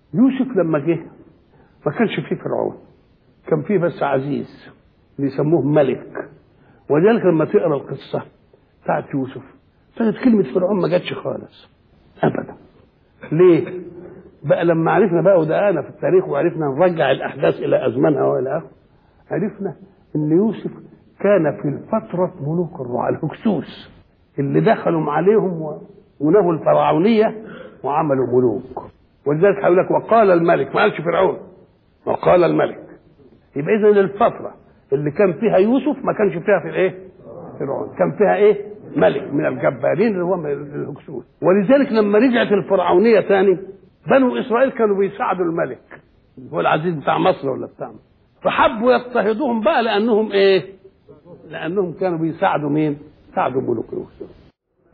يوسف لما جه ما كانش فيه فرعون كان فيه بس عزيز بيسموه ملك ولذلك لما تقرا القصه بتاعت يوسف تجد كلمه فرعون ما جاتش خالص ابدا ليه؟ بقى لما عرفنا بقى ودققنا في التاريخ وعرفنا نرجع الاحداث الى ازمانها والى اخره عرفنا ان يوسف كان في الفتره ملوك الرعاة الهكسوس اللي دخلوا عليهم و- ونهوا الفرعونيه وعملوا ملوك ولذلك هيقول لك وقال الملك ما قالش فرعون وقال الملك يبقى اذا الفتره اللي كان فيها يوسف ما كانش فيها في الايه؟ فرعون كان فيها ايه؟ ملك من الجبارين اللي هو من الهكسوس ولذلك لما رجعت الفرعونيه ثاني بنو اسرائيل كانوا بيساعدوا الملك هو العزيز بتاع مصر ولا بتاع فحبوا يضطهدوهم بقى لانهم ايه؟ لانهم كانوا بيساعدوا مين؟ ساعدوا ملوك الهكسوس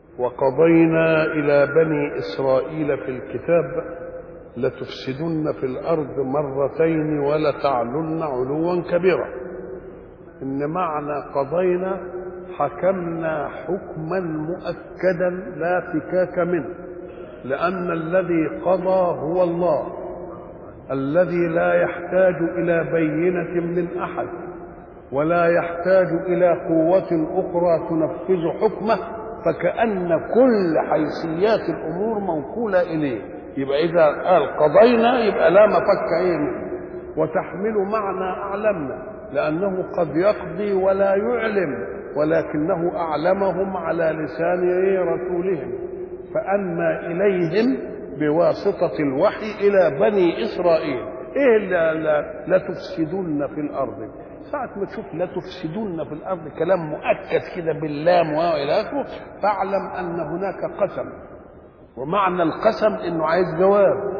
وقضينا إلى بني إسرائيل في الكتاب لتفسدن في الأرض مرتين ولتعلن علوا كبيرا إن معنى قضينا حكمنا حكما مؤكدا لا فكاك منه لأن الذي قضى هو الله الذي لا يحتاج إلى بينة من أحد ولا يحتاج إلى قوة أخرى تنفذ حكمه فكأن كل حيثيات الأمور موكولة إليه يبقى إذا قال قضينا يبقى لا مفك إيه وتحمل معنى أعلمنا لأنه قد يقضي ولا يعلم ولكنه أعلمهم على لسان إيه رسولهم فأما إليهم بواسطة الوحي إلى بني إسرائيل إيه لا, لا, لا تفسدن في الأرض ساعة ما تشوف لا تفسدن في الأرض كلام مؤكد كده باللام وإلى آخره فاعلم أن هناك قسم ومعنى القسم إنه عايز جواب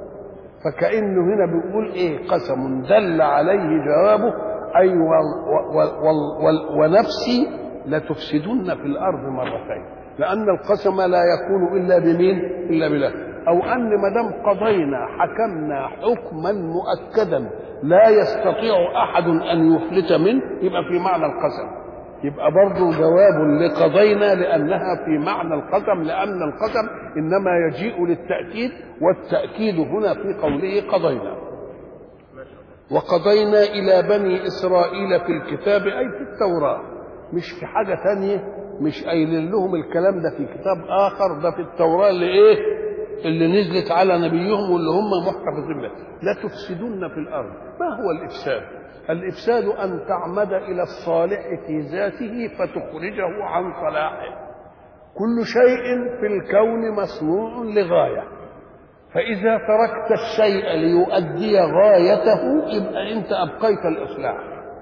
فكأنه هنا بيقول إيه قسم دل عليه جوابه أي وال وال وال وال ونفسي لتفسدن في الأرض مرتين لأن القسم لا يكون إلا بمين؟ إلا بالله أو أن ما دام قضينا حكمنا حكما مؤكدا لا يستطيع أحد أن يفلت منه يبقى في معنى القسم يبقى برضه جواب لقضينا لأنها في معنى القسم لأن القسم إنما يجيء للتأكيد والتأكيد هنا في قوله قضينا وقضينا إلى بني إسرائيل في الكتاب أي في التوراة مش في حاجة تانية مش قايلين لهم الكلام ده في كتاب آخر ده في التوراة اللي إيه اللي نزلت على نبيهم واللي هم محتفظين به لا تفسدن في الأرض ما هو الإفساد الإفساد أن تعمد إلى الصالح في ذاته فتخرجه عن صلاحه كل شيء في الكون مصنوع لغاية فإذا تركت الشيء ليؤدي غايته يبقى أنت أبقيت الإصلاح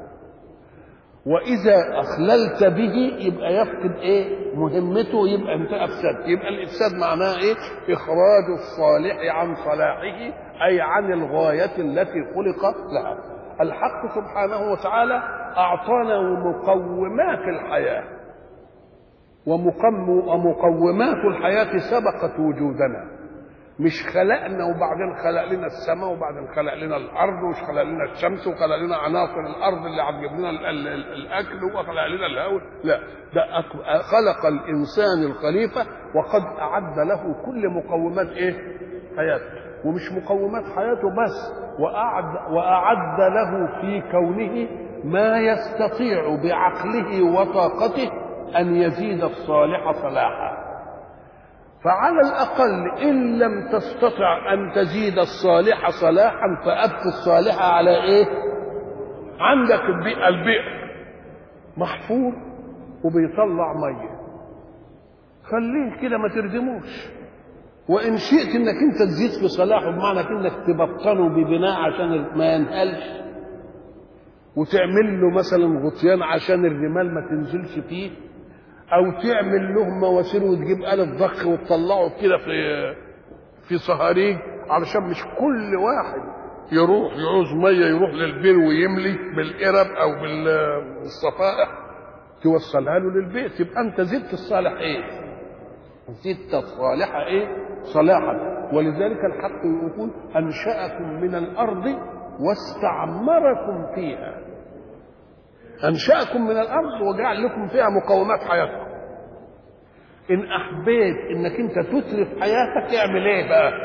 وإذا أخللت به يبقى يفقد إيه مهمته يبقى أنت أفسدت يبقى الإفساد معناه إيه إخراج الصالح عن صلاحه أي عن الغاية التي خلق لها الحق سبحانه وتعالى أعطانا مقومات الحياة ومقم ومقومات الحياة سبقت وجودنا مش خلقنا وبعدين خلق لنا السماء وبعدين خلق لنا الارض ومش خلق لنا الشمس وخلق لنا عناصر الارض اللي هتجيب لنا ال- ال- ال- الاكل وخلق لنا الهواء لا ده أك- خلق الانسان الخليفه وقد اعد له كل مقومات ايه؟ حياته ومش مقومات حياته بس وأعد, وأعد له في كونه ما يستطيع بعقله وطاقته أن يزيد الصالح صلاحا فعلى الأقل إن لم تستطع أن تزيد الصالح صلاحا فأبقي الصالح على إيه؟ عندك البئر, البئر محفور وبيطلع مية خليه كده ما تردموش وإن شئت إنك أنت تزيد في صلاحه بمعنى إنك تبطنه ببناء عشان ما ينهلش وتعمل له مثلا غطيان عشان الرمال ما تنزلش فيه او تعمل له مواسير وتجيب آلة ضخ وتطلعه كده في في صهاريج علشان مش كل واحد يروح يعوز ميه يروح للبير ويملي بالقرب او بالصفائح توصلها له للبيت يبقى انت زدت الصالح ايه؟ زدت الصالح ايه؟ صلاحا ولذلك الحق يقول انشأكم من الارض واستعمركم فيها انشأكم من الارض وجعل لكم فيها مقومات حياتكم ان احبيت انك انت تترف حياتك اعمل ايه بقى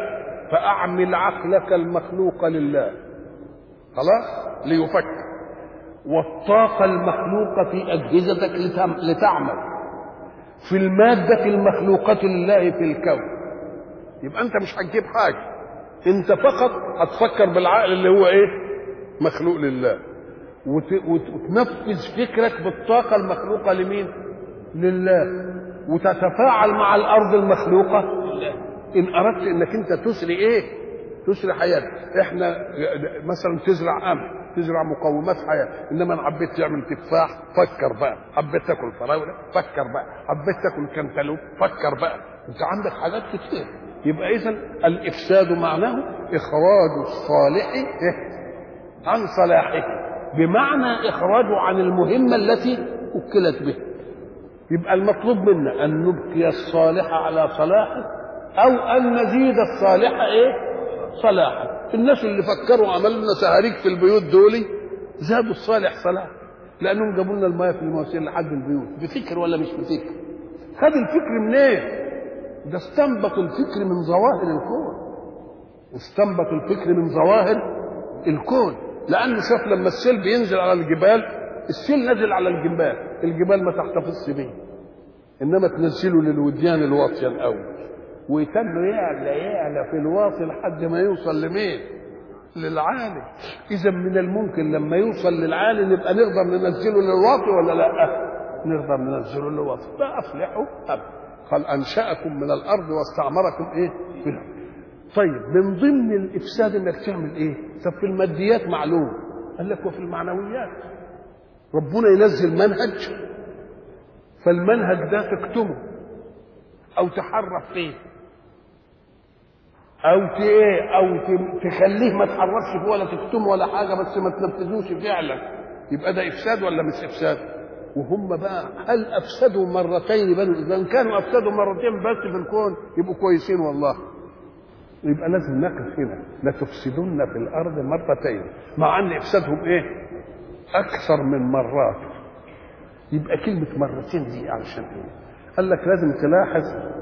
فأعمل عقلك المخلوق لله خلاص ليفكر والطاقة المخلوقة في أجهزتك لتعمل في المادة المخلوقة لله في الكون يبقى أنت مش هتجيب حاجة أنت فقط هتفكر بالعقل اللي هو إيه مخلوق لله وت... وتنفذ فكرك بالطاقة المخلوقة لمين لله وتتفاعل مع الأرض المخلوقة لله إن أردت إنك أنت تسري إيه تسري حياتك إحنا مثلا تزرع قمح تزرع مقومات حياه انما انا حبيت تعمل تفاح فكر بقى حبيت تاكل فراوله فكر بقى حبيت تاكل كنتالوب فكر بقى انت عندك حاجات كتير يبقى اذا الافساد معناه اخراج الصالح عن صلاحه بمعنى اخراجه عن المهمه التي وكلت به يبقى المطلوب منا ان نبقي الصالح على صلاحه او ان نزيد الصالح ايه صلاحا الناس اللي فكروا عملوا لنا سهاريج في البيوت دول زادوا الصالح صلاح لانهم جابوا لنا المايه في المواسير لحد البيوت بفكر ولا مش بفكر خد الفكر منين إيه؟ ده استنبط الفكر من ظواهر الكون استنبط الفكر من ظواهر الكون لانه شاف لما السيل بينزل على الجبال السيل نزل على الجبال الجبال ما تحتفظش بيه انما تنزله للوديان الواطيه الاول ويتنه يعلى يعلى في الواطي لحد ما يوصل لمين؟ للعالي اذا من الممكن لما يوصل للعالي نبقى نقدر ننزله للواطي ولا لا؟ نقدر ننزله للواطي فافلحوا ابدا قال انشاكم من الارض واستعمركم ايه؟ فيها طيب من ضمن الافساد انك تعمل ايه؟ طب في الماديات معلوم قال لك وفي المعنويات ربنا ينزل منهج فالمنهج ده تكتمه او تحرف فيه او ت ايه او تخليه ما تحرفش فيه ولا تكتمه ولا حاجه بس ما تنفذوش فعلا يبقى ده افساد ولا مش افساد وهم بقى هل افسدوا مرتين بنو اسرائيل كانوا افسدوا مرتين بس في الكون يبقوا كويسين والله يبقى لازم نقف هنا لتفسدن في الارض مرتين مع ان افسادهم ايه اكثر من مرات يبقى كلمه مرتين دي علشان ايه قال لك لازم تلاحظ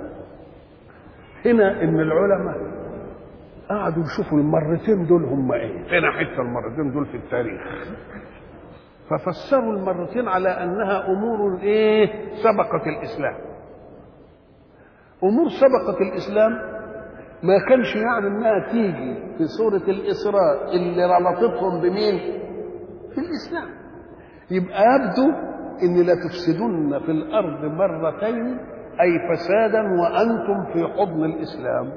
هنا ان العلماء قعدوا يشوفوا المرتين دول هم ايه فين حته المرتين دول في التاريخ ففسروا المرتين على انها امور ايه سبقت الاسلام امور سبقت الاسلام ما كانش يعني انها تيجي في سوره الاسراء اللي ربطتهم بمين في الاسلام يبقى يبدو ان لا تفسدن في الارض مرتين اي فسادا وانتم في حضن الاسلام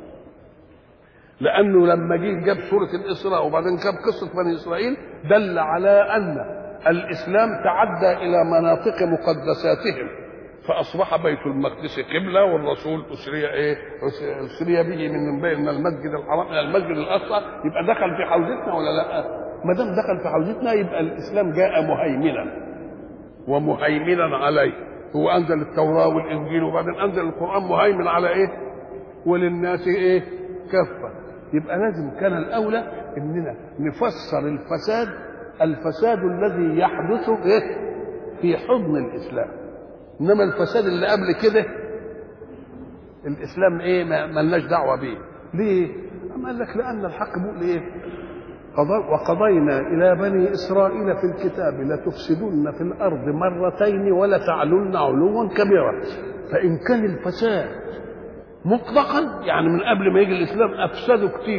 لانه لما جه جاب سوره الاسراء وبعدين جاب قصه بني اسرائيل دل على ان الاسلام تعدى الى مناطق مقدساتهم فاصبح بيت المقدس قبله والرسول اسري ايه اسري به من من المسجد الحرام الى المسجد الاقصى يبقى دخل في حوزتنا ولا لا ما دام دخل في حوزتنا يبقى الاسلام جاء مهيمنا ومهيمنا عليه هو انزل التوراه والانجيل وبعدين انزل القران مهيمن على ايه وللناس ايه كافه يبقى لازم كان الاولى اننا نفسر الفساد الفساد الذي يحدث ايه في حضن الاسلام انما الفساد اللي قبل كده الاسلام ايه ما لناش دعوه بيه ليه اما قال لك لان الحق بيقول ايه وقضينا إلى بني إسرائيل في الكتاب لتفسدن في الأرض مرتين ولتعلن علوا كبيرا فإن كان الفساد مطلقا يعني من قبل ما يجي الإسلام أفسدوا كتير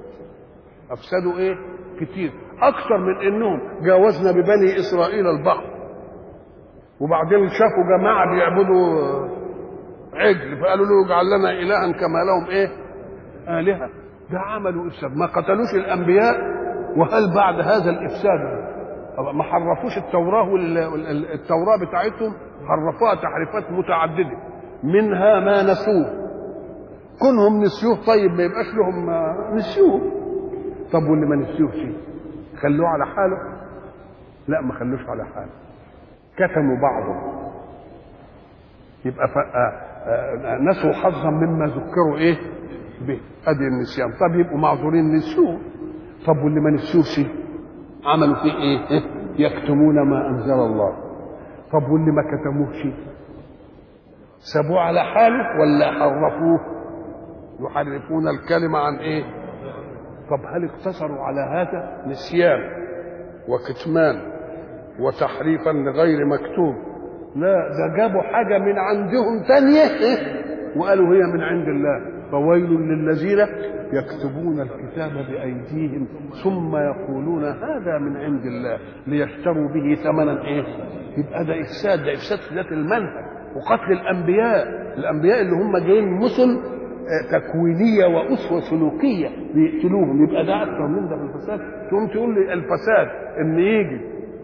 أفسدوا إيه؟ كتير أكثر من إنهم جاوزنا ببني إسرائيل البحر وبعدين شافوا جماعة بيعبدوا عجل فقالوا له اجعل لنا إلها كما لهم إيه؟ آلهة ده عملوا إفساد ما قتلوش الأنبياء وهل بعد هذا الإفساد ما حرفوش التوراة والتوراة بتاعتهم حرفوها تحريفات متعددة منها ما نسوه كونهم نسيوه طيب ما يبقاش لهم نسيوه طب واللي ما نسيوهش خلوه على حاله لا ما خلوش على حاله كتموا بعضهم يبقى نسوا حظا مما ذكروا ايه به ادي النسيان طب يبقوا معذورين نسيوه طب واللي ما نسيوش عملوا فيه ايه يكتمون ما انزل الله طب واللي ما كتموهش سابوه على حاله ولا حرفوه يحرفون الكلمة عن إيه طب هل اقتصروا على هذا نسيان وكتمان وتحريفا لغير مكتوب لا ده جابوا حاجة من عندهم تانية إيه؟ وقالوا هي من عند الله فويل للذين يكتبون الكتاب بأيديهم ثم يقولون هذا من عند الله ليشتروا به ثمنا ايه يبقى ده افساد ده افساد في ذات المنهج وقتل الانبياء الانبياء اللي هم جايين مثل تكوينيه واسوه سلوكيه بيقتلوهم يبقى ده اكثر من ده في الفساد تقوم تقول لي الفساد ان يجي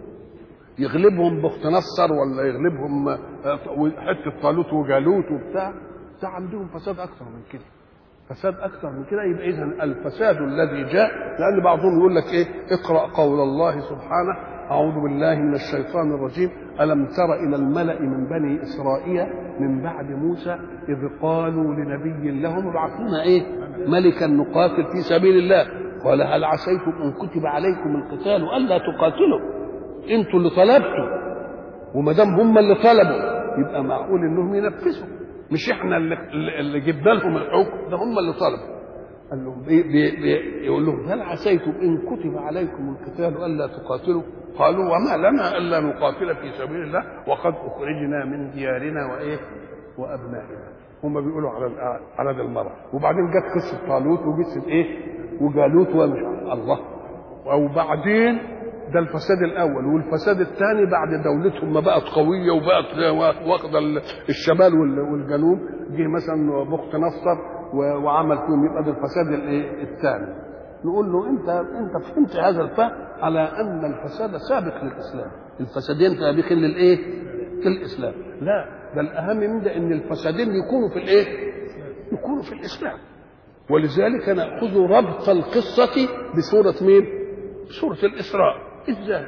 يغلبهم بخت نصر ولا يغلبهم حته طالوت وجالوت وبتاع ده عندهم فساد اكثر من كده فساد اكثر من كده يبقى اذا الفساد الذي جاء لان بعضهم يقول لك ايه اقرا قول الله سبحانه اعوذ بالله من الشيطان الرجيم الم تر الى الملا من بني اسرائيل من بعد موسى اذ قالوا لنبي لهم ابعثونا ايه ملكا نقاتل في سبيل الله قال هل عسيتم ان كتب عليكم القتال الا تقاتلوا انتوا اللي طلبتوا وما دام هم اللي طلبوا يبقى معقول انهم ينفذوا مش احنا اللي, اللي جبنا لهم الحكم ده هم اللي طلبوا قال لهم بي بي بي يقول لهم هل عسيتم ان كتب عليكم القتال الا تقاتلوا قالوا وما لنا الا نقاتل في سبيل الله وقد اخرجنا من ديارنا وايه وابنائنا هم بيقولوا على على ده المرة وبعدين جت قصه طالوت وقصه ايه وجالوت ومش الله وبعدين ده الفساد الاول والفساد الثاني بعد دولتهم ما بقت قويه وبقت واخده الشمال والجنوب جه مثلا بخت نصر وعمل فيهم يبقى ده الفساد الايه الثاني نقول له انت انت فهمت هذا الفهم على ان الفساد سابق للاسلام الفسادين سابقين للايه للاسلام لا ده الاهم من ده ان الفسادين يكونوا في الايه يكونوا في الاسلام ولذلك ناخذ ربط القصه بسوره مين سوره الاسراء ازاي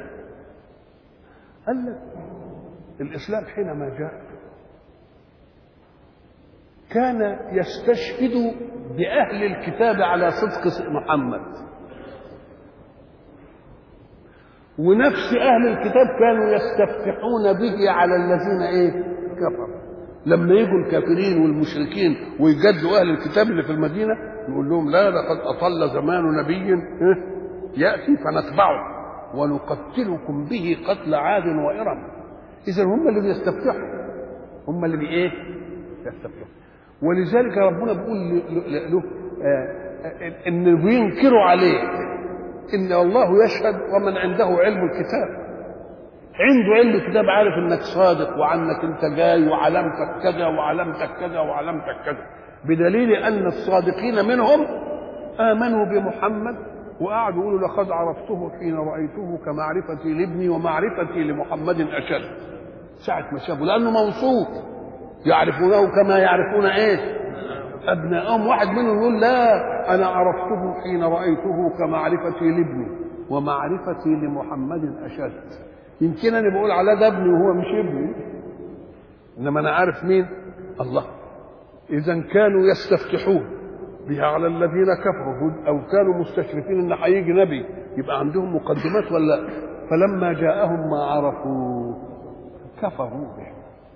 قال لك الاسلام حينما جاء كان يستشهد باهل الكتاب على صدق محمد ونفس اهل الكتاب كانوا يستفتحون به على الذين ايه كفروا لما يجوا الكافرين والمشركين ويجدوا اهل الكتاب اللي في المدينه نقول لهم لا لقد اطل زمان نبي ياتي فنتبعه ونقتلكم به قتل عاد وإرم إذا هم اللي بيستفتحوا هم اللي بإيه؟ يستفتحوا ولذلك ربنا بيقول له آه إن بينكروا عليه إن الله يشهد ومن عنده علم الكتاب عنده علم الكتاب عارف انك صادق وعنك انت جاي وعلامتك كذا وعلامتك كذا وعلامتك كذا بدليل ان الصادقين منهم امنوا بمحمد وقعدوا يقولوا لقد عرفته حين رايته كمعرفتي لابني ومعرفتي لمحمد اشد ساعه ما شافوا لانه موصوف يعرفونه كما يعرفون ايش ابنائهم واحد منهم يقول لا انا عرفته حين رايته كمعرفتي لابني ومعرفتي لمحمد اشد يمكن انا بقول على ده ابني وهو مش ابني انما انا عارف مين الله اذا كانوا يستفتحون بها على الذين كفروا او كانوا مستشرفين ان هيجي نبي يبقى عندهم مقدمات ولا فلما جاءهم ما عرفوا كفروا به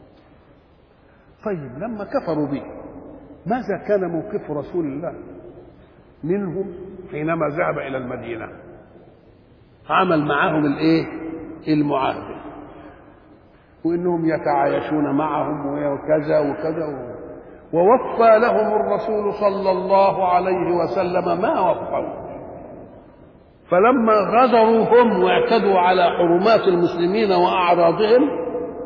طيب لما كفروا به ماذا كان موقف رسول الله منهم حينما ذهب الى المدينه عمل معهم الايه المعاهده وانهم يتعايشون معهم وكذا وكذا ووفى لهم الرسول صلى الله عليه وسلم ما وفوا فلما غدروا هم واعتدوا على حرمات المسلمين واعراضهم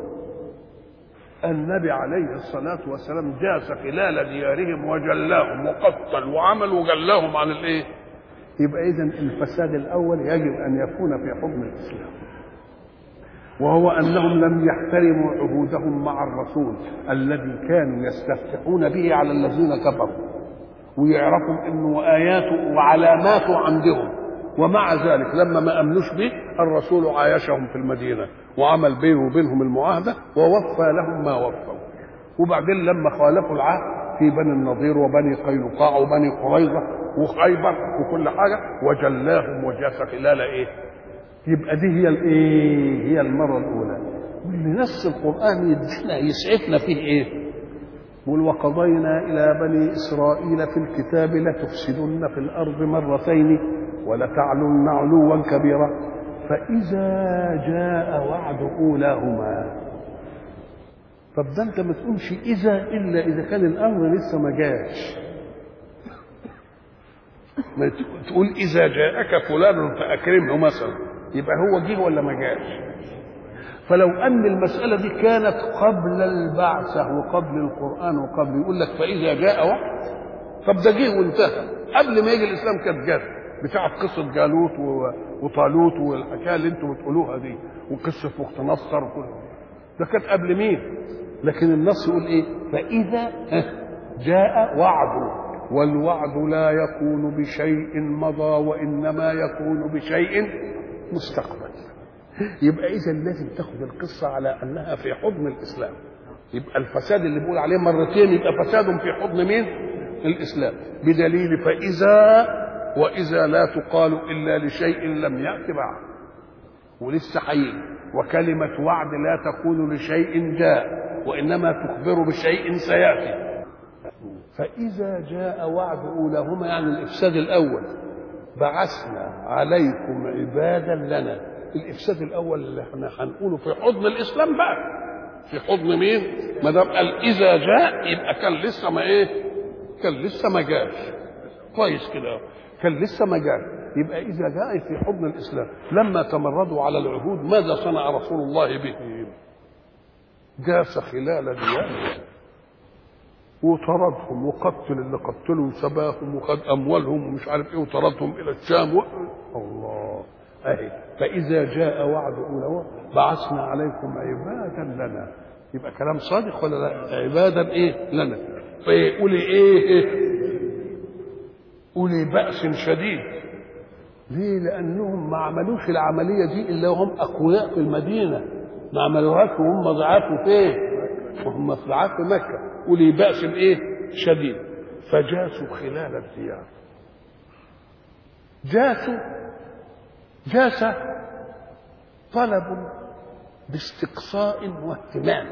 النبي عليه الصلاة والسلام جاس خلال ديارهم وجلاهم وقتل وعمل وجلاهم عن الايه؟ يبقى إذا الفساد الأول يجب أن يكون في حكم الإسلام. وهو أنهم لم يحترموا عهودهم مع الرسول الذي كانوا يستفتحون به على الذين كفروا ويعرفوا أنه آياته وعلاماته عندهم ومع ذلك لما ما أمنوش به الرسول عايشهم في المدينة وعمل بينه وبينهم المعاهدة ووفى لهم ما وفوا وبعدين لما خالفوا العهد في بني النضير وبني قينقاع وبني قريظة وخيبر وكل حاجة وجلاهم وجاس خلال ايه يبقى دي هي الايه هي المرة الأولى واللي نص القرآن يدينا يسعفنا فيه ايه قل وقضينا إلى بني إسرائيل في الكتاب لتفسدن في الأرض مرتين ولتعلن علوا كبيرا فإذا جاء وعد أولاهما طب ده أنت ما تقولش إذا إلا إذا كان الأمر لسه ما جاش ما تقول إذا جاءك فلان فأكرمه مثلا يبقى هو جه ولا ما جاش فلو ان المساله دي كانت قبل البعثه وقبل القران وقبل يقول لك فاذا جاء وقت طب ده جه وانتهى قبل ما يجي الاسلام كانت جت بتاعت قصه جالوت وطالوت والحكايه اللي انتم بتقولوها دي وقصه وقت نصر وكل ده كانت قبل مين؟ لكن النص يقول ايه؟ فاذا جاء وعد والوعد لا يكون بشيء مضى وانما يكون بشيء مستقبل يبقى اذا لازم تاخد القصه على انها في حضن الاسلام يبقى الفساد اللي بيقول عليه مرتين يبقى فساد في حضن مين الاسلام بدليل فاذا واذا لا تقال الا لشيء لم يات بعد ولسه هيجي وكلمه وعد لا تكون لشيء جاء وانما تخبر بشيء سياتي فاذا جاء وعد اولاهما يعني الافساد الاول بعثنا عليكم عبادا لنا الافساد الاول اللي احنا هنقوله في حضن الاسلام بقى في حضن مين ما دام قال اذا جاء يبقى كان لسه ما ايه كان لسه ما جاش كويس كده كان لسه ما جاش يبقى اذا جاء في حضن الاسلام لما تمردوا على العهود ماذا صنع رسول الله بهم جاس خلال ديارهم وطردهم وقتل اللي قتلوا وسباهم وخد اموالهم ومش عارف ايه وطردهم الى الشام و... الله اهي فاذا جاء وعد اولاهما بعثنا عليكم عبادا لنا يبقى كلام صادق ولا لا عبادا ايه لنا فيقولي ايه, إيه؟ اولي باس شديد ليه لانهم ما عملوش العمليه دي الا وهم اقوياء في المدينه ما عملوهاش وهم ضعاف فين وهم ضعاف في مكه اولي باس ايه شديد فجاسوا خلال الديار جاسوا جاس طلب باستقصاء واهتمام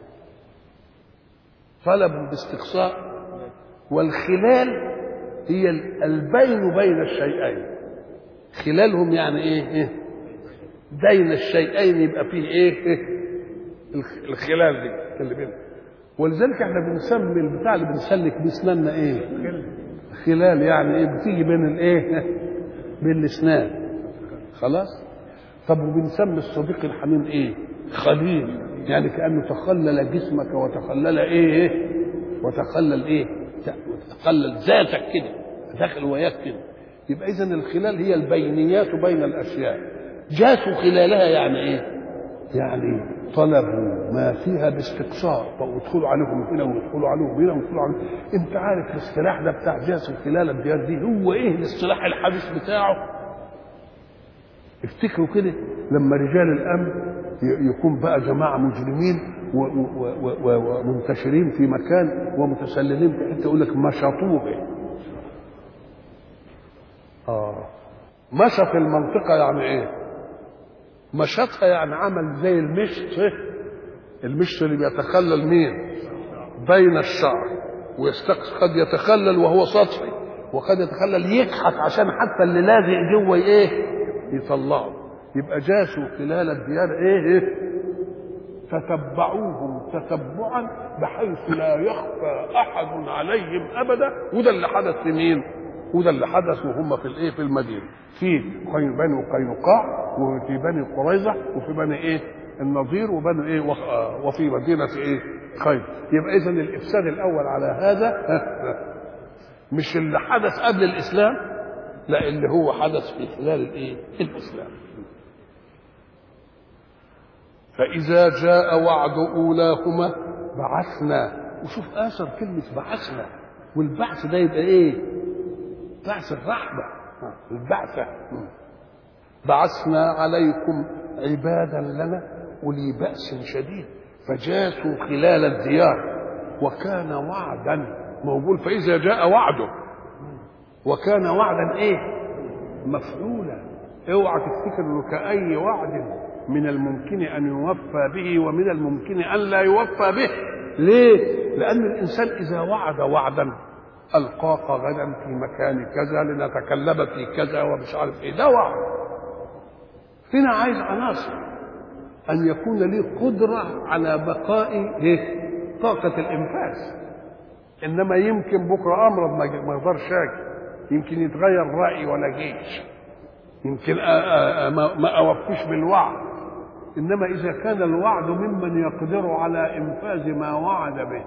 طلب باستقصاء والخلال هي البين بين الشيئين خلالهم يعني ايه, إيه؟ بين الشيئين يبقى فيه ايه, إيه؟ الخلال دي اللي بينهم ولذلك احنا بنسمي البتاع اللي بنسلك باسناننا ايه خلال يعني ايه بتيجي بين الايه بين الاسنان خلاص طب وبنسمي الصديق الحميم ايه خليل يعني كانه تخلل جسمك وتخلل ايه, إيه؟ وتخلل ايه تخلل ذاتك كده داخل وياك كده يبقى اذا الخلال هي البينيات بين الاشياء جاسوا خلالها يعني ايه يعني طلبوا ما فيها باستقصاء وادخلوا عليهم هنا وادخلوا عليهم هنا وادخلوا عليهم انت عارف الاصطلاح ده بتاع جاسم خلال الديار دي هو ايه الاصطلاح الحديث بتاعه افتكروا كده لما رجال الامن يكون بقى جماعه مجرمين ومنتشرين في مكان ومتسللين في حته يقول لك مشطوه اه مشط المنطقه يعني ايه مشطها يعني عمل زي المشط المشط اللي بيتخلل مين بين الشعر ويستقص قد يتخلل وهو سطحي وقد يتخلل يكحت عشان حتى اللي لازق جوه ايه يطلعه يبقى جاسوا خلال الديار ايه, إيه؟ تتبعوهم تتبعا بحيث لا يخفى احد عليهم ابدا وده اللي حدث في مين وده اللي حدث وهم في الايه في المدينه في بني قينقاع وفي بني قريظه وفي بني ايه النظير وبني ايه وفي مدينه ايه خير يبقى اذا الافساد الاول على هذا مش اللي حدث قبل الاسلام لا اللي هو حدث في خلال الايه الاسلام فاذا جاء وعد اولاهما بعثنا وشوف اثر كلمه بعثنا والبعث ده يبقى ايه بعث الرحمة البعثة بعثنا عليكم عبادا لنا أولي بأس شديد فجاسوا خلال الديار وكان وعدا موجود فإذا جاء وعده وكان وعدا إيه مفعولا اوعى تفتكر انه كأي وعد من الممكن أن يوفى به ومن الممكن أن لا يوفى به ليه؟ لأن الإنسان إذا وعد وعدا ألقاك غدا في مكان كذا لنتكلم في كذا ومش عارف إيه ده وعد هنا عايز عناصر أن يكون لي قدرة على بقاء إيه؟ طاقة الإنفاذ إنما يمكن بكرة أمرض ما أقدرش أجي يمكن يتغير رأيي ولا جيش يمكن ما أوفيش بالوعد إنما إذا كان الوعد ممن يقدر على إنفاذ ما وعد به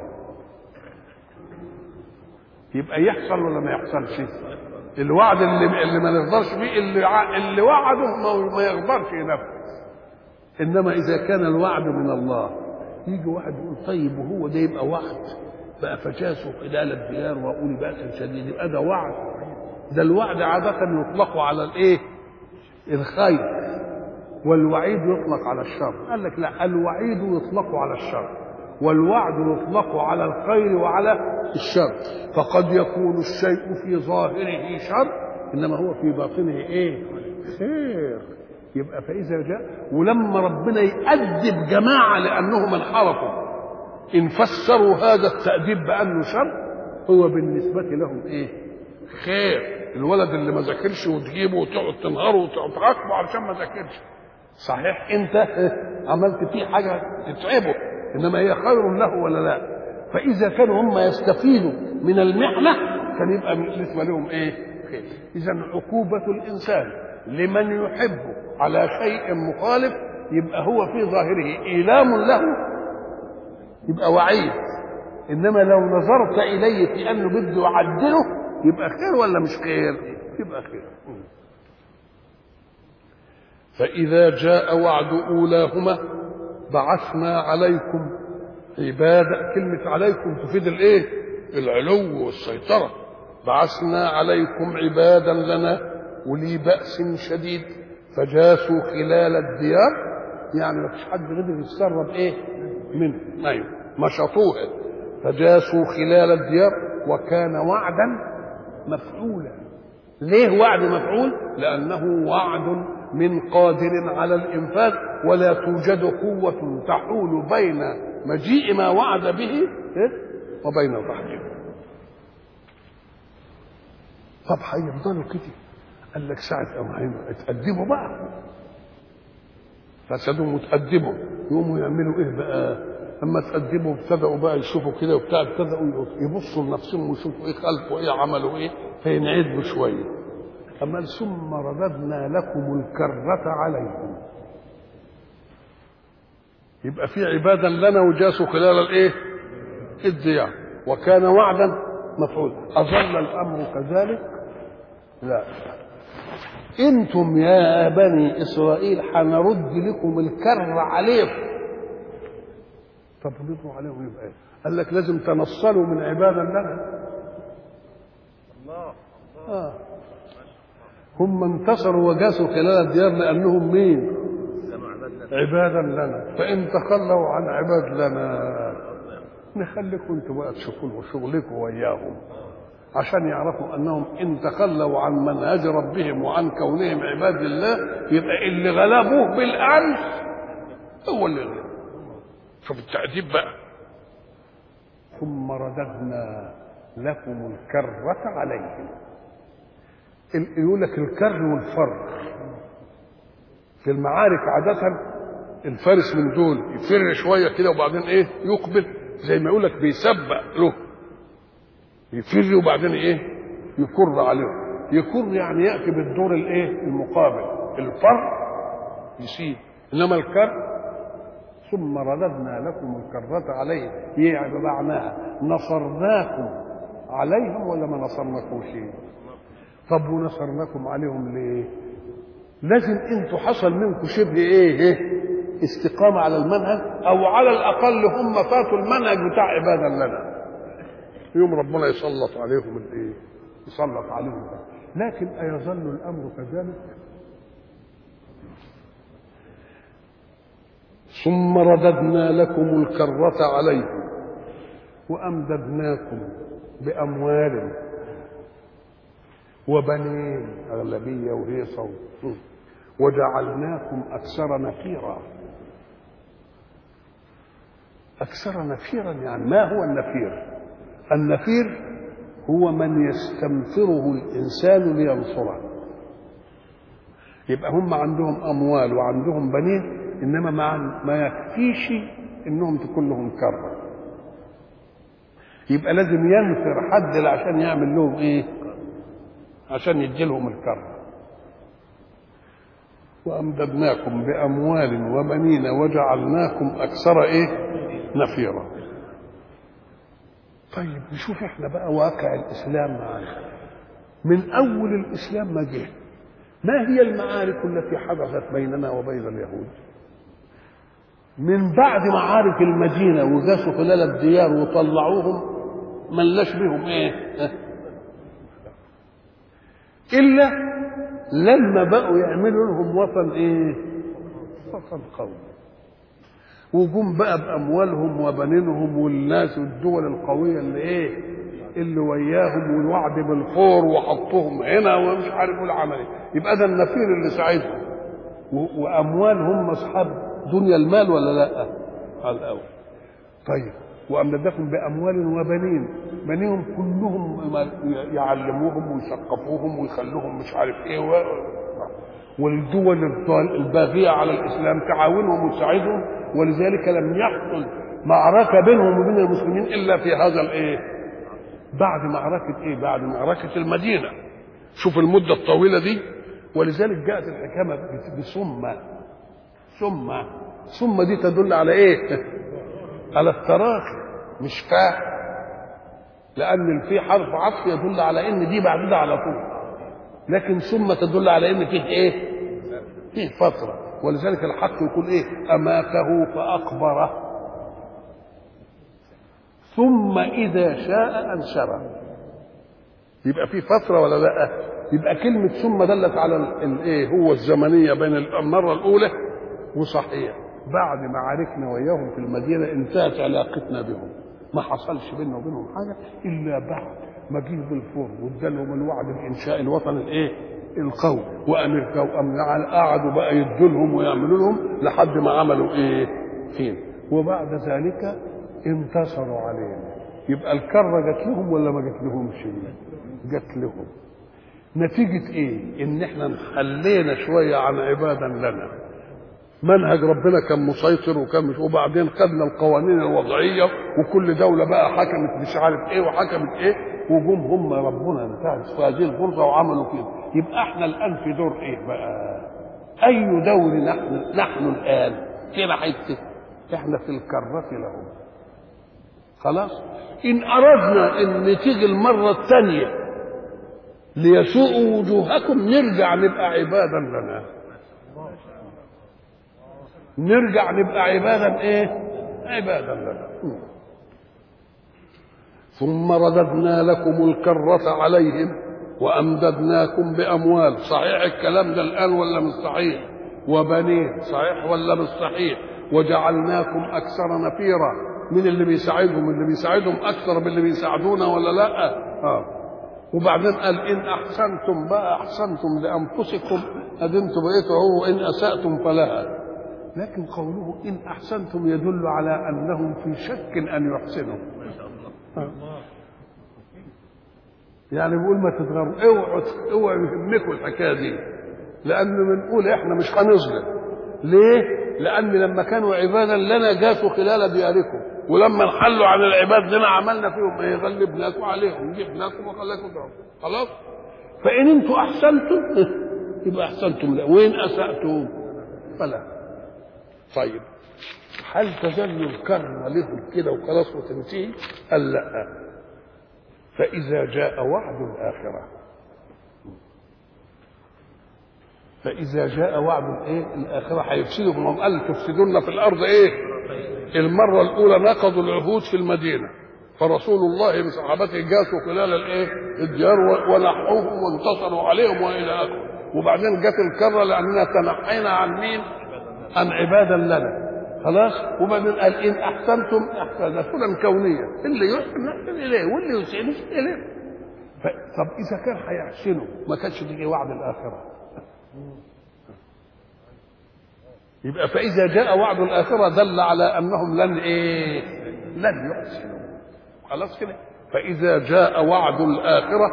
يبقى يحصل ولا ما يحصلش الوعد اللي اللي ما نقدرش بيه اللي اللي وعده ما, ما يقدرش ينفذ انما اذا كان الوعد من الله يجي واحد يقول طيب وهو ده يبقى وعد بقى فجاسوا خلال الديار واقول بأسا شديد يبقى ده وعد ده الوعد عادة يطلق على الايه؟ الخير والوعيد يطلق على الشر قال لك لا الوعيد يطلق على الشر والوعد يطلق على الخير وعلى الشر فقد يكون الشيء في ظاهره شر انما هو في باطنه ايه خير يبقى فاذا جاء ولما ربنا يأدب جماعه لانهم انحرفوا ان فسروا هذا التأديب بانه شر هو بالنسبه لهم ايه خير الولد اللي ما ذاكرش وتجيبه وتقعد تنهره وتقعد تعاقبه علشان ما ذاكرش صحيح انت عملت فيه حاجه تتعبه انما هي خير له ولا لا فاذا كانوا هم يستفيدوا من المحنه كان يبقى بالنسبه لهم ايه خير اذا عقوبه الانسان لمن يحبه على شيء مخالف يبقى هو في ظاهره ايلام له يبقى وعيد انما لو نظرت اليه في انه بده يعدله يبقى خير ولا مش خير يبقى خير فإذا جاء وعد أولاهما بعثنا عليكم عبادة كلمة عليكم تفيد الإيه؟ العلو والسيطرة بعثنا عليكم عبادا لنا ولي بأس شديد فجاسوا خلال الديار يعني ما فيش حد قدر يتسرب إيه؟ منه أيوه مشطوها فجاسوا خلال الديار وكان وعدا مفعولا ليه وعد مفعول؟ لأنه وعد من قادر على الإنفاذ ولا توجد قوة تحول بين مجيء ما وعد به وبين تحقيقه طب هيفضلوا كده قال لك ساعة أما اتقدموا بقى فسدوا متقدموا يقوموا يعملوا ايه بقى اما تقدموا ابتدأوا بقى يشوفوا كده وبتاع ابتدأوا يبصوا لنفسهم ويشوفوا ايه خلفوا ايه عملوا ايه فينعدوا شويه أما ثم رددنا لكم الكرة عليكم يبقى في عبادا لنا وجاسوا خلال الايه الديار وكان وعدا مفعول أظل الأمر كذلك لا انتم يا بني اسرائيل حنرد لكم الكر عليكم طب ردوا عليهم يبقى ايه قال لك لازم تنصلوا من عبادا لنا الله آه. هم انتصروا وجاسوا خلال الديار لانهم مين عبادا لنا فان تخلوا عن عباد لنا نخليكم انتوا بقى تشوفوا شغلكم وياهم عشان يعرفوا انهم ان تخلوا عن منهج ربهم وعن كونهم عباد الله يبقى اللي غلبوه بالامس هو اللي غلب شوف التأديب بقى ثم رددنا لكم الكرة عليهم يقول لك الكر والفر في المعارك عادة الفارس من دول يفر شوية كده وبعدين ايه يقبل زي ما يقول لك بيسبق له يفر وبعدين ايه يكر عليه يكر يعني يأتي بالدور الايه المقابل الفر يسيب انما الكر ثم رددنا لكم الكرة عليه يعني معناها نصرناكم عليهم ولا ما نصرناكم شيء طب ونصرناكم عليهم ليه لازم انتوا حصل منكم شبه ايه, إيه؟ استقامة على المنهج او على الاقل هم فاتوا المنهج بتاع عبادا لنا يوم ربنا يسلط عليهم الايه يسلط عليهم لكن ايظل الامر كذلك ثم رددنا لكم الكرة عليكم وأمددناكم بأموال وبنين أغلبية وهيصة وجعلناكم أكثر نفيرا أكثر نفيرا يعني ما هو النفير النفير هو من يستنفره الإنسان لينصره يبقى هم عندهم أموال وعندهم بنين إنما ما, ما يكفيش إنهم تكون لهم كرة يبقى لازم ينفر حد عشان يعمل لهم إيه عشان يدي لهم الكرة وأمددناكم بأموال وبنين وجعلناكم أكثر إيه نفيرا طيب نشوف احنا بقى واقع الإسلام معانا من أول الإسلام ما جه ما هي المعارك التي حدثت بيننا وبين اليهود من بعد معارك المدينة وجاسوا خلال الديار وطلعوهم ملناش بهم ايه إلا لما بقوا يعملوا لهم وطن ايه وطن قومي وجم بقى باموالهم وبنينهم والناس والدول القويه اللي ايه اللي وياهم والوعد بالخور وحطهم هنا ومش عارف العمل يبقى ده النفير اللي ساعدهم واموال هم اصحاب دنيا المال ولا لا على الاول طيب وامددكم باموال وبنين بنيهم كلهم يعلموهم ويثقفوهم ويخلوهم مش عارف ايه و... والدول الباغيه على الاسلام تعاونهم وتساعدهم ولذلك لم يحصل معركه بينهم وبين المسلمين الا في هذا الايه بعد معركه ايه بعد معركه المدينه شوف المده الطويله دي ولذلك جاءت الحكامه بسمه سمه سمه دي تدل على ايه على التراخي مش فاهم لان في حرف عطف يدل على ان دي بعدها على طول لكن ثم تدل على ان فيه ايه فيه فتره ولذلك الحق يقول ايه اماته فاقبره ثم اذا شاء انشره يبقى في فتره ولا لا يبقى كلمه ثم دلت على الايه هو الزمنيه بين المره الاولى وصحيح بعد معاركنا وياهم في المدينه انتهت علاقتنا بهم ما حصلش بيننا وبينهم حاجه الا بعد ما جه بالفور وادالهم الوعد بانشاء الوطن الايه؟ القوي وامريكا وامن قعدوا بقى يدوا لهم ويعملوا لهم لحد ما عملوا ايه؟ فين؟ وبعد ذلك انتصروا علينا يبقى الكره جات لهم ولا ما جات لهمش؟ جات لهم نتيجة ايه؟ ان احنا انحلينا شوية عن عبادا لنا منهج ربنا كان مسيطر وكان مش وبعدين خدنا القوانين الوضعيه وكل دوله بقى حكمت مش عارف ايه وحكمت ايه وجم هم ربنا انتهت في هذه الفرصه وعملوا كده يبقى احنا الان في دور ايه بقى؟ اي دور نحن نحن الان فين حته؟ احنا في الكرة لهم خلاص؟ ان اردنا ان تيجي المره الثانيه ليسوءوا وجوهكم نرجع نبقى عبادا لنا نرجع نبقى عبادا ايه عبادا لنا ثم رددنا لكم الكرة عليهم وأمددناكم بأموال صحيح الكلام ده الآن ولا مش صحيح وبنين صحيح ولا مش صحيح وجعلناكم أكثر نفيرا من اللي بيساعدهم اللي بيساعدهم أكثر من اللي بيساعدونا ولا لا آه. وبعدين قال إن أحسنتم بقى أحسنتم لأنفسكم أدنتم بقيتوا هو إن أسأتم فلها لكن قوله إن أحسنتم يدل على أنهم في شك أن يحسنوا يعني بيقول ما تتغروا اوعوا اوعوا يهمكم الحكايه دي لان بنقول احنا مش هنظلم ليه؟ لان لما كانوا عبادا لنا جاسوا خلال دياركم ولما انحلوا عن العباد لنا عملنا فيهم ايه؟ غلبناكم عليهم جبناكم وخلاكم تعملوا خلاص؟ فان انتم احسنتم يبقى احسنتم لا وان اساتم فلا طيب هل تزل الكرمة لهم كده وخلاص وتنتهي؟ قال لا فإذا جاء وعد الآخرة فإذا جاء وعد الإيه؟ الآخرة هيفسدكم هم قال تفسدون في الأرض إيه؟ المرة الأولى نقضوا العهود في المدينة فرسول الله بصحابته جاسوا خلال الإيه؟ الديار ونحوهم وانتصروا عليهم وإلى آخره وبعدين جت الكرة لأننا تنحينا عن مين؟ عن عبادا لنا خلاص وبعدين قال ان احسنتم احسن سنن كونيه اللي يحسن نحسن اليه واللي يسيء نسيء اليه ف... طب اذا كان هيحسنوا ما كانش تيجي وعد الاخره يبقى فإذا جاء وعد الآخرة دل على أنهم لن إيه لن يحسنوا خلاص كده فإذا جاء وعد الآخرة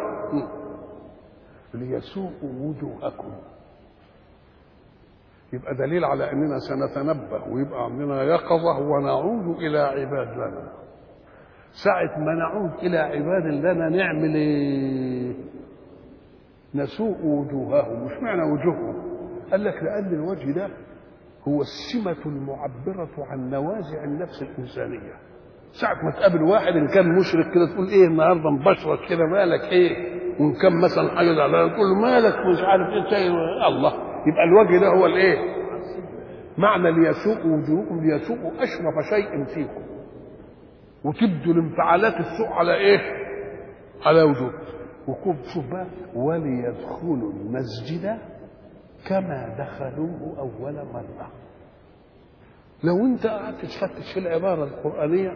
ليسوءوا وجوهكم يبقى دليل على أننا سنتنبه ويبقى عندنا يقظة ونعود إلى عباد لنا ساعة ما نعود إلى عباد لنا نعمل إيه؟ نسوء وجوههم مش معنى وجوههم قال لك لأن الوجه ده هو السمة المعبرة عن نوازع النفس الإنسانية ساعة ما تقابل واحد إن كان مشرك كده تقول إيه النهاردة مبشرك كده مالك إيه وإن كان مثلا حاجة زعلان تقول له مالك مش عارف إيه شيء الله يبقى الوجه ده هو الإيه معنى ليسوء وجوهكم ليسوء أشرف شيء فيكم وتبدو الانفعالات السوء على إيه على وجوه وكم شوف بقى وليدخلوا المسجد كما دخلوه أول مرة لو أنت قعدت تفتش في العبارة القرآنية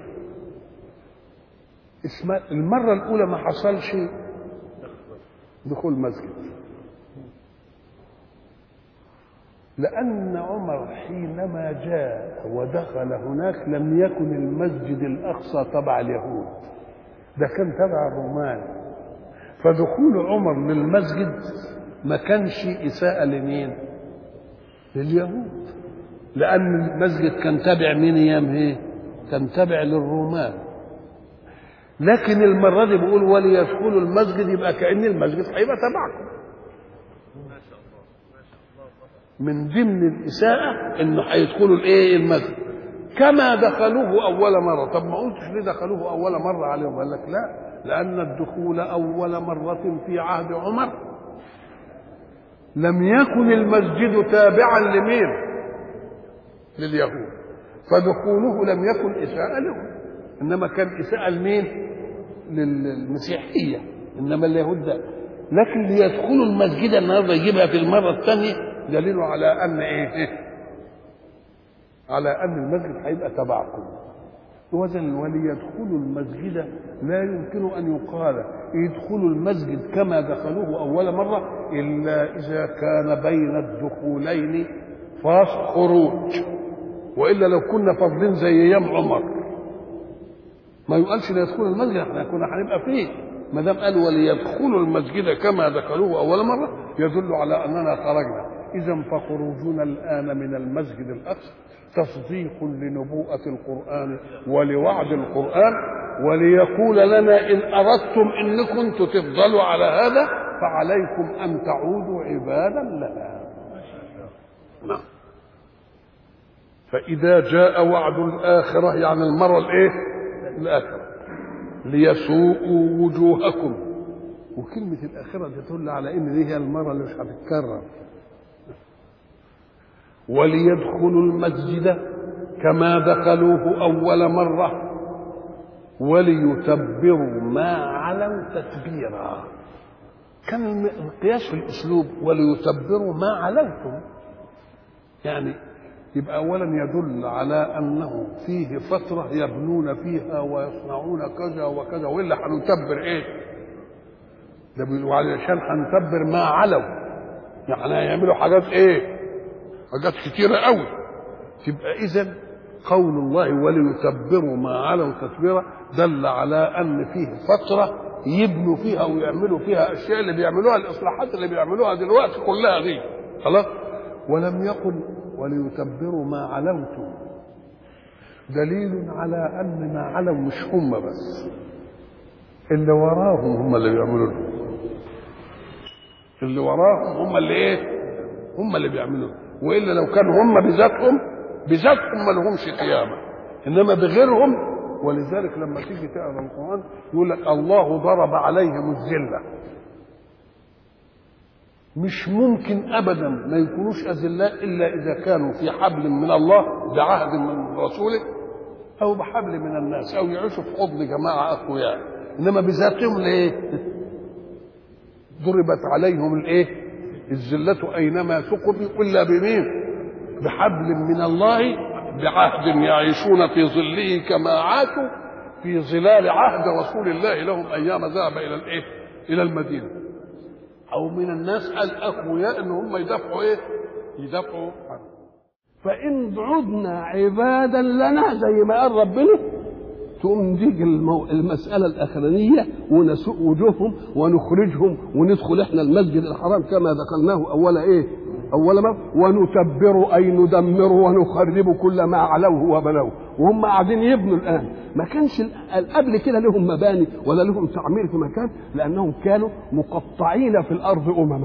اسمها المرة الأولى ما حصلش دخول مسجد لأن عمر حينما جاء ودخل هناك لم يكن المسجد الأقصى تبع اليهود ده كان تبع الرومان فدخول عمر للمسجد ما كانش إساءة لمين؟ لليهود لأن المسجد كان تابع مين أيام إيه؟ كان تابع للرومان لكن المرة دي بيقول وليدخلوا المسجد يبقى كأن المسجد هيبقى تبعكم من ضمن الإساءة إنه هيدخلوا الإيه المسجد كما دخلوه أول مرة طب ما قلتش ليه دخلوه أول مرة عليهم قال لك لا لأن الدخول أول مرة في عهد عمر لم يكن المسجد تابعا لمين لليهود فدخوله لم يكن إساءة لهم إنما كان إساءة لمين للمسيحية إنما اليهود ده لكن ليدخلوا المسجد النهارده يجيبها في المرة الثانية دليل على أن إيه على أن المسجد هيبقى تبعكم وزن وليدخلوا المسجد لا يمكن أن يقال يدخلوا المسجد كما دخلوه أول مرة إلا إذا كان بين الدخولين فاص خروج وإلا لو كنا فاضلين زي أيام عمر ما يقالش ليدخلوا المسجد احنا كنا هنبقى فيه ما دام قال وليدخلوا المسجد كما دخلوه أول مرة يدل على أننا خرجنا إذا فخروجنا الآن من المسجد الأقصى تصديق لنبوءة القرآن ولوعد القرآن وليقول لنا إن أردتم إنكم تفضلوا على هذا فعليكم أن تعودوا عبادا لنا نعم فإذا جاء وعد الآخرة يعني المرة الإيه؟ الآخرة ليسوءوا وجوهكم وكلمة الآخرة دي تدل على إن دي هي المرة اللي مش هتتكرر وليدخلوا المسجد كما دخلوه أول مرة وليتبروا ما علوا تتبيرا كان القياس في الأسلوب وليتبروا ما علوتم يعني يبقى أولا يدل على أنه فيه فترة يبنون فيها ويصنعون كذا وكذا وإلا هنتبر إيه؟ ده بيقولوا علشان هنتبر ما علوا يعني هيعملوا حاجات إيه؟ حاجات كتيرة قوي تبقى إذا قول الله وليتبروا ما علوا تتبيرا دل على أن فيه فترة يبنوا فيها ويعملوا فيها أشياء اللي بيعملوها الإصلاحات اللي بيعملوها دلوقتي كلها دي خلاص ولم يقل وليتبروا ما علوتم دليل على أن ما علوا مش هم بس اللي وراهم هم اللي بيعملوا لهم اللي وراهم هم اللي ايه هم اللي بيعملوا والا لو كانوا هم بذاتهم بذاتهم ما لهمش قيامه انما بغيرهم ولذلك لما تيجي تقرا القران يقول لك الله ضرب عليهم الذله مش ممكن ابدا ما يكونوش اذلاء الا اذا كانوا في حبل من الله بعهد من رسوله او بحبل من الناس او يعيشوا في حضن جماعه اقوياء انما بذاتهم ليه ضربت عليهم الايه الذلة أينما ثقبوا إلا بمين بحبل من الله بعهد يعيشون في ظله كما عاشوا في ظلال عهد رسول الله لهم أيام ذهب إلى الإيه إلى المدينة أو من الناس الأقوياء إن هم يدافعوا إيه يدافعوا عنه فإن عدنا عبادا لنا زي ما قال ربنا تقوم تيجي المو... المسألة الأخرانية ونسوق وجوههم ونخرجهم وندخل احنا المسجد الحرام كما دخلناه أول إيه؟ أول مرة ونتبر أي ندمر ونخرب كل ما علوه وبنوه وهم قاعدين يبنوا الآن ما كانش قبل كده لهم مباني ولا لهم تعمير في مكان لأنهم كانوا مقطعين في الأرض أمما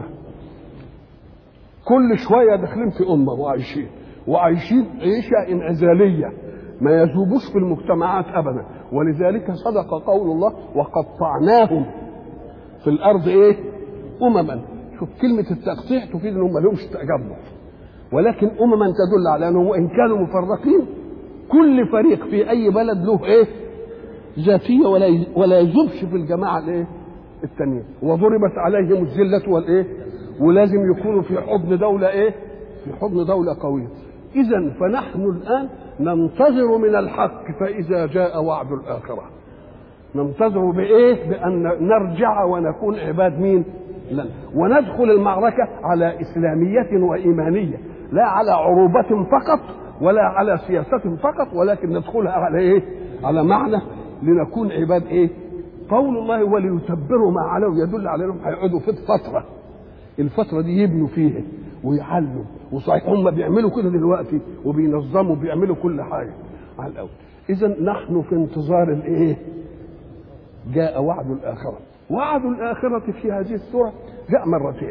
كل شوية داخلين في أمة وعايشين وعايشين عيشة انعزالية ما يذوبوش في المجتمعات ابدا ولذلك صدق قول الله وقطعناهم في الارض ايه امما شوف كلمه التقطيع تفيد انهم ما لهمش تجمع ولكن امما تدل على انهم وان كانوا مفرقين كل فريق في اي بلد له ايه ذاتيه ولا ولا يذوبش في الجماعه الايه التانية وضربت عليهم الذله والايه ولازم يكونوا في حضن دوله ايه في حضن دوله قويه اذا فنحن الان ننتظر من الحق فإذا جاء وعد الآخرة ننتظر بإيه بأن نرجع ونكون عباد مين لن. وندخل المعركة على إسلامية وإيمانية لا على عروبة فقط ولا على سياسة فقط ولكن ندخلها على إيه على معنى لنكون عباد إيه قول الله وليتبروا ما علوا يدل على انهم هيقعدوا في فتره الفتره دي يبنوا فيها ويعلوا وصحيح هم بيعملوا كده دلوقتي وبينظموا بيعملوا كل حاجه على الاول اذا نحن في انتظار الايه جاء وعد الاخره وعد الاخره في هذه السوره جاء مرتين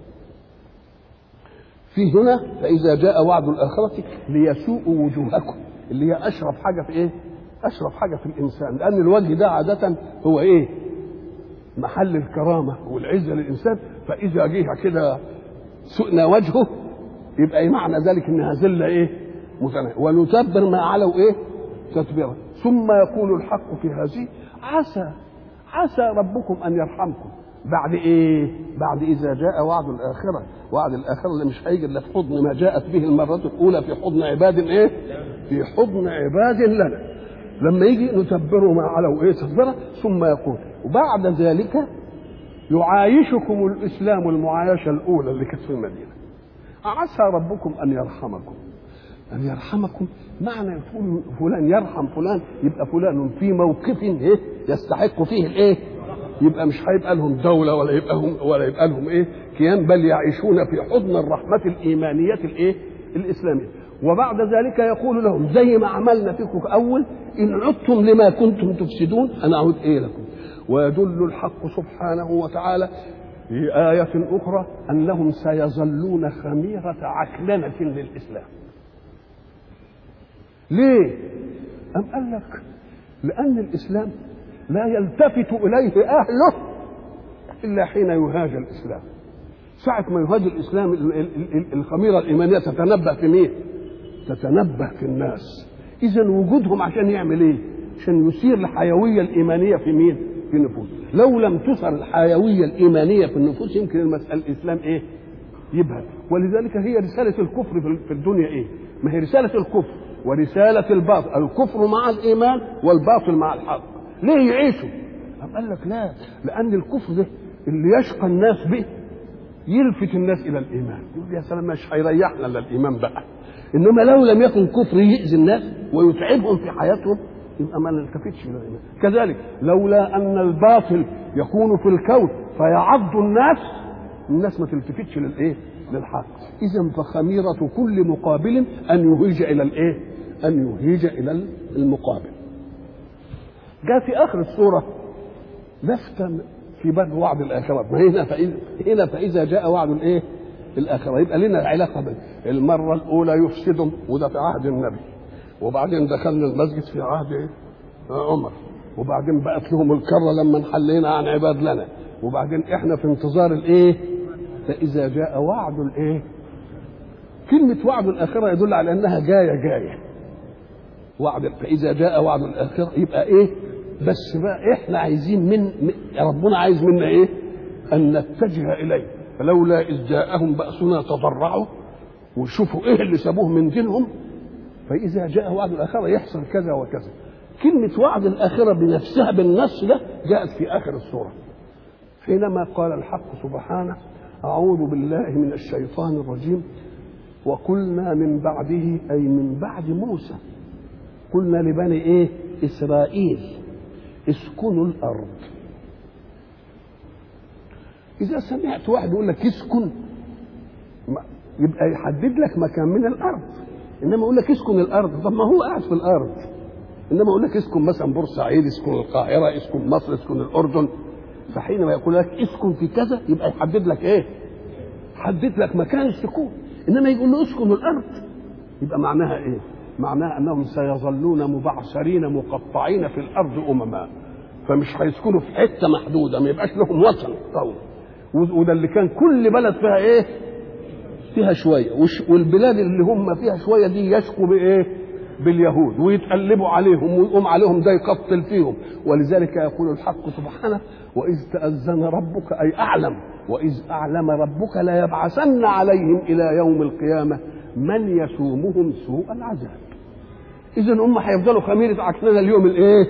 في هنا فاذا جاء وعد الاخره ليسوءوا وجوهكم اللي هي اشرف حاجه في ايه اشرف حاجه في الانسان لان الوجه ده عاده هو ايه محل الكرامه والعزه للانسان فاذا جه كده سئنا وجهه يبقى إيه معنى ذلك انها ذله ايه متناهيه ونتبر ما علوا ايه تتبيرا ثم يقول الحق في هذه عسى عسى ربكم ان يرحمكم بعد ايه بعد اذا جاء وعد الاخره وعد الاخره اللي مش هيجي الا في حضن ما جاءت به المره الاولى في حضن عباد ايه في حضن عباد لنا لما يجي نتبره ما علوا ايه تتبرا ثم يقول وبعد ذلك يعايشكم الاسلام المعايشه الاولى اللي كانت في المدينه عسى ربكم ان يرحمكم ان يرحمكم معنى يقول فلان يرحم فلان يبقى فلان في موقف ايه يستحق فيه الايه يبقى مش هيبقى لهم دوله ولا يبقى هم ولا يبقى لهم ايه كيان بل يعيشون في حضن الرحمه الايمانيه الايه الاسلاميه وبعد ذلك يقول لهم زي ما عملنا فيكم اول ان عدتم لما كنتم تفسدون انا اعود ايه لكم ويدل الحق سبحانه وتعالى في آية أخرى أنهم سيظلون خميرة عكننة للإسلام. ليه؟ أم قال لك لأن الإسلام لا يلتفت إليه أهله إلا حين يهاج الإسلام. ساعة ما يهاج الإسلام الخميرة الإيمانية تتنبه في مين؟ تتنبه في الناس. إذا وجودهم عشان يعمل إيه؟ عشان يثير الحيوية الإيمانية في مين؟ في النفوس لو لم تثر الحيوية الإيمانية في النفوس يمكن المسألة الإسلام إيه يبهد ولذلك هي رسالة الكفر في الدنيا إيه ما هي رسالة الكفر ورسالة الباطل الكفر مع الإيمان والباطل مع الحق ليه يعيشوا أم قال لك لا لأن الكفر ده اللي يشقى الناس به يلفت الناس إلى الإيمان يقول يا سلام مش هيريحنا إلا الإيمان بقى إنما لو لم يكن كفر يأذي الناس ويتعبهم في حياتهم يبقى ما نلتفتش الى الايمان كذلك لولا ان الباطل يكون في الكون فيعض الناس الناس ما تلتفتش للايه للحق اذا فخميره كل مقابل ان يهيج الى الايه ان يهيج الى المقابل جاء في اخر السوره لفته في باب وعد الاخره هنا فإذا هنا فاذا جاء وعد الايه الاخره يبقى لنا علاقه بين المره الاولى يفسدهم وده في عهد النبي وبعدين دخلنا المسجد في عهد ايه؟ عمر وبعدين بقت لهم الكره لما انحلينا عن عباد لنا وبعدين احنا في انتظار الايه؟ فاذا جاء وعد الايه؟ كلمة وعد الآخرة يدل على أنها جاية جاية. وعد فإذا جاء وعد الآخرة يبقى إيه؟ بس بقى إحنا عايزين من ربنا عايز منا إيه؟ أن نتجه إليه فلولا إذ جاءهم بأسنا تضرعوا وشوفوا إيه اللي سابوه من دينهم فإذا جاء وعد الآخرة يحصل كذا وكذا كلمة وعد الآخرة بنفسها بالنص ده جاءت في آخر السورة حينما قال الحق سبحانه أعوذ بالله من الشيطان الرجيم وقلنا من بعده أي من بعد موسى قلنا لبني إيه إسرائيل اسكنوا الأرض إذا سمعت واحد يقول لك اسكن يبقى يحدد لك مكان من الأرض إنما يقول لك اسكن الأرض طب ما هو قاعد في الأرض إنما يقول لك اسكن مثلا بورسعيد اسكن القاهرة اسكن مصر اسكن الأردن فحينما يقول لك اسكن في كذا يبقى يحدد لك إيه؟ حدد لك مكان السكون إنما يقول له اسكن الأرض يبقى معناها إيه؟ معناها أنهم سيظلون مبعثرين مقطعين في الأرض أمما فمش هيسكنوا في حته محدوده ما يبقاش لهم وطن قوي وده اللي كان كل بلد فيها ايه؟ فيها شويه والبلاد اللي هم فيها شويه دي يشكوا بايه؟ باليهود ويتقلبوا عليهم ويقوم عليهم ده يقتل فيهم ولذلك يقول الحق سبحانه واذ تاذن ربك اي اعلم واذ اعلم ربك ليبعثن عليهم الى يوم القيامه من يسومهم سوء العذاب اذا هم هيفضلوا خميره عكننه اليوم الايه؟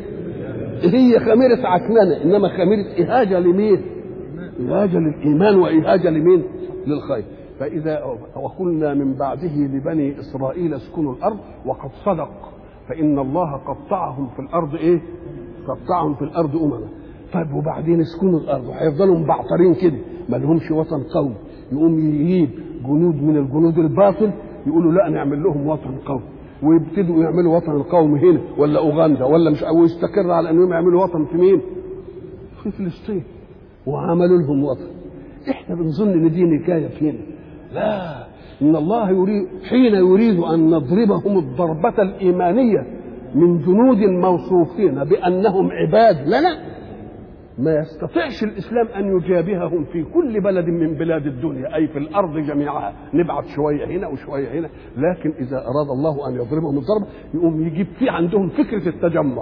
هي خميرة عكننة إنما خميرة إهاجة لمين؟ إهاجة للإيمان وإهاجة لمين؟ للخير فإذا وقلنا من بعده لبني إسرائيل اسكنوا الأرض وقد صدق فإن الله قطعهم في الأرض إيه؟ قطعهم في الأرض أمما طيب وبعدين اسكنوا الأرض هيفضلوا مبعترين كده ما لهمش وطن قوي يقوم يجيب جنود من الجنود الباطل يقولوا لا نعمل لهم وطن قوي ويبتدوا يعملوا وطن القوم هنا ولا اوغندا ولا مش او يستقر على انهم يعملوا وطن في مين؟ في فلسطين وعملوا لهم وطن احنا بنظن ان دي نكايه فينا لا ان الله يريد حين يريد ان نضربهم الضربه الايمانيه من جنود موصوفين بانهم عباد لنا ما يستطيعش الاسلام ان يجابههم في كل بلد من بلاد الدنيا اي في الارض جميعها نبعث شويه هنا وشويه هنا لكن اذا اراد الله ان يضربهم الضربه يقوم يجيب في عندهم فكره التجمع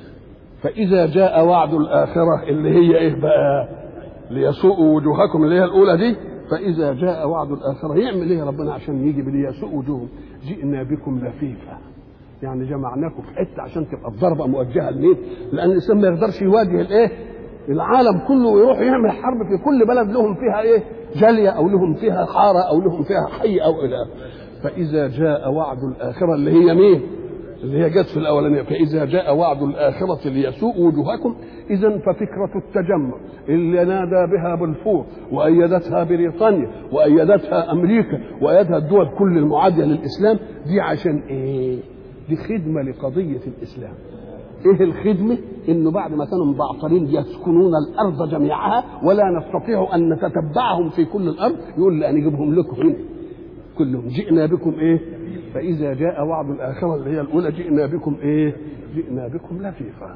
فاذا جاء وعد الاخره اللي هي ايه بقى ليسوءوا وجوهكم اللي هي الاولى دي فاذا جاء وعد الاخره يعمل ايه ربنا عشان يجي ليسوء وجوههم جئنا بكم لفيفا يعني جمعناكم في حته عشان تبقى الضربه موجهه لمين؟ لان الانسان ما يقدرش يواجه الايه؟ العالم كله ويروح يعمل حرب في كل بلد لهم فيها ايه جاليه او لهم فيها حاره او لهم فيها حي او الى فاذا جاء وعد الاخره اللي هي مين اللي هي جت في الاولانيه فاذا جاء وعد الاخره ليسوء وجوهكم اذا ففكره التجمع اللي نادى بها بلفور وايدتها بريطانيا وايدتها امريكا وايدها الدول كل المعاديه للاسلام دي عشان ايه دي خدمه لقضيه الاسلام ايه الخدمه انه بعد ما كانوا مبعثرين يسكنون الارض جميعها ولا نستطيع ان نتتبعهم في كل الارض يقول لا نجيبهم لكم هنا كلهم جئنا بكم ايه فاذا جاء وعد الاخره اللي هي الاولى جئنا بكم ايه جئنا بكم لفيفا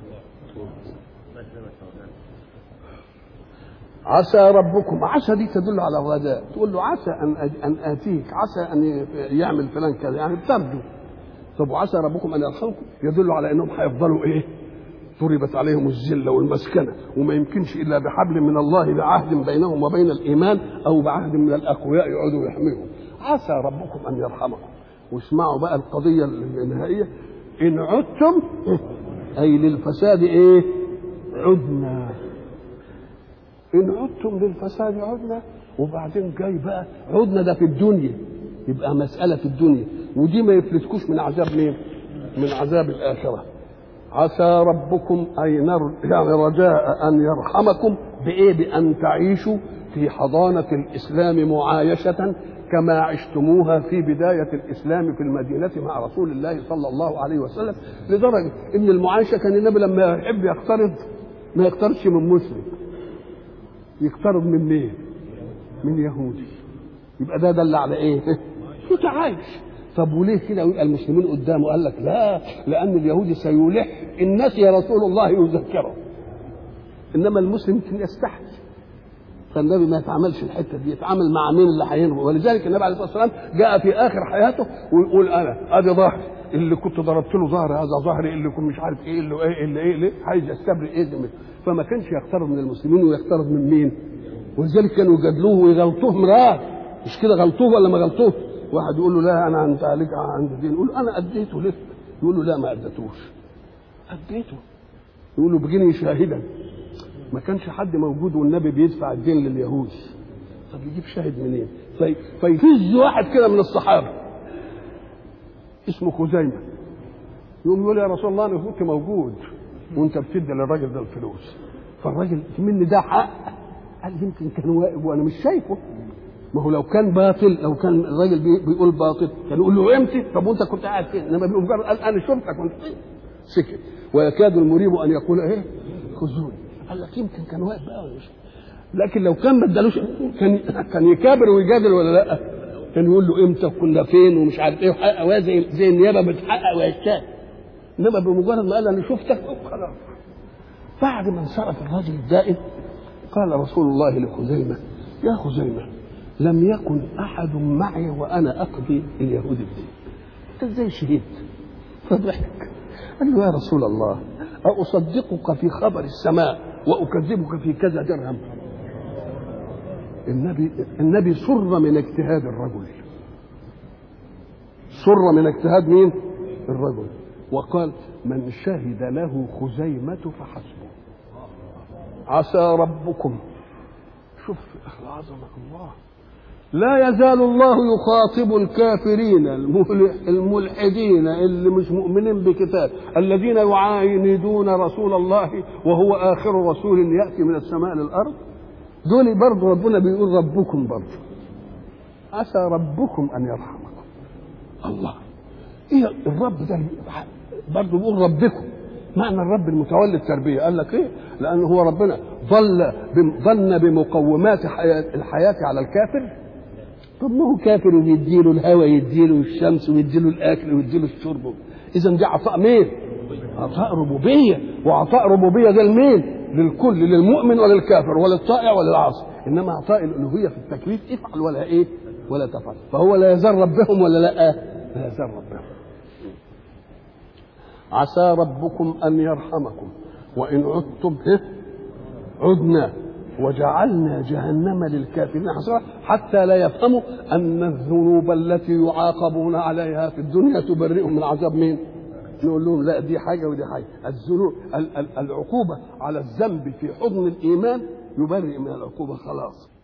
عسى ربكم عسى دي تدل على الرجاء تقول له عسى ان ان اتيك عسى ان يعمل فلان كذا يعني بترجو طب وعسى ربكم ان يرحمكم يدل على انهم هيفضلوا ايه؟ ضربت عليهم الذله والمسكنه وما يمكنش الا بحبل من الله بعهد بينهم وبين الايمان او بعهد من الاقوياء يقعدوا يحميهم عسى ربكم ان يرحمكم واسمعوا بقى القضيه النهائيه ان عدتم اي للفساد ايه؟ عدنا ان عدتم للفساد عدنا وبعدين جاي بقى عدنا ده في الدنيا يبقى مساله في الدنيا ودي ما يفلتكوش من عذاب مين؟ من عذاب الآخرة عسى ربكم أي نر يعني رجاء أن يرحمكم بإيه؟ بأن تعيشوا في حضانة الإسلام معايشة كما عشتموها في بداية الإسلام في المدينة مع رسول الله صلى الله عليه وسلم لدرجة إن المعايشة كان النبي لما يحب يقترض ما يقترضش من مسلم يقترض من مين؟ من يهودي يبقى ده دل على إيه؟ متعايش طب وليه كده ويبقى المسلمين قدامه قال لك لا لان اليهودي سيلح ان نسي رسول الله يذكره انما المسلم يمكن يستحي فالنبي ما يتعاملش الحته دي يتعامل مع مين اللي هينهو ولذلك النبي عليه الصلاه والسلام جاء في اخر حياته ويقول انا ادي ظهري اللي كنت ضربت له ظهري هذا ظهري اللي كنت مش عارف ايه اللي ايه اللي ايه اللي عايز يستبرئ ايه ده فما كانش يقترض من المسلمين ويقترض من مين ولذلك كانوا يجادلوه ويغلطوه مرات مش كده غلطوه ولا ما غلطوه واحد يقول له لا انا انت عليك عند دين يقول له انا اديته لك يقول له لا ما اديتوش اديته يقول له بجني شاهدا ما كانش حد موجود والنبي بيدفع الدين لليهود طب يجيب شاهد منين في فيفز واحد كده من الصحابه اسمه خزيمه يقوم يقول يا رسول الله انا كنت موجود وانت بتدي للراجل ده الفلوس فالراجل مني ده حق قال يمكن كان واقف وانا مش شايفه ما هو لو كان باطل لو كان الراجل بي- بيقول باطل كان يقول له امتى طب وانت كنت قاعد فين انما بمجرد قال انا شفتك كنت فين سكت ويكاد المريب ان يقول ايه خذوني قال لك يمكن كان واقف بقى ولا مش لكن لو كان ما ادالوش كان كان يكابر ويجادل ولا لا كان يقول له امتى وكنا فين ومش عارف ايه وحقق وهي زي زي النيابه بتحقق وهيشتاق انما بمجرد ما قال انا شفتك خلاص بعد ما انصرف الرجل الدائم قال رسول الله لخزيمه يا خزيمه لم يكن احد معي وانا اقضي اليهود الدين انت ازاي شهدت فضحك قال له يا رسول الله أصدقك في خبر السماء وأكذبك في كذا درهم النبي النبي سر من اجتهاد الرجل سر من اجتهاد مين الرجل وقال من شهد له خزيمة فحسبه عسى ربكم شوف عظمة الله لا يزال الله يخاطب الكافرين المهل- الملحدين اللي مش مؤمنين بكتاب الذين يعاندون رسول الله وهو آخر رسول يأتي من السماء للأرض دول برضه ربنا بيقول ربكم برضه عسى ربكم أن يرحمكم الله ايه الرب ده برضه بيقول ربكم معنى الرب المتولي التربيه قال لك ايه؟ لان هو ربنا ظل بم- ظن بمقومات حياة الحياه على الكافر طب ما هو كافر ويديله الهواء يديله الشمس ويديله الاكل ويديله الشرب اذا دي عطاء مين؟ عطاء ربوبيه وعطاء ربوبيه ده لمين؟ للكل للمؤمن وللكافر وللطائع وللعاصي انما عطاء الالوهيه في التكليف افعل ولا ايه؟ ولا تفعل فهو لا يزال ربهم ولا لا؟ لا يزال ربهم عسى ربكم ان يرحمكم وان عدتم إيه؟ عدنا وجعلنا جهنم للكافرين حصرا حتى لا يفهموا ان الذنوب التي يعاقبون عليها في الدنيا تبرئهم من عذاب مين؟ نقول لهم لا دي حاجه ودي حاجه الذنوب ال- ال- العقوبه على الذنب في حضن الايمان يبرئ من العقوبه خلاص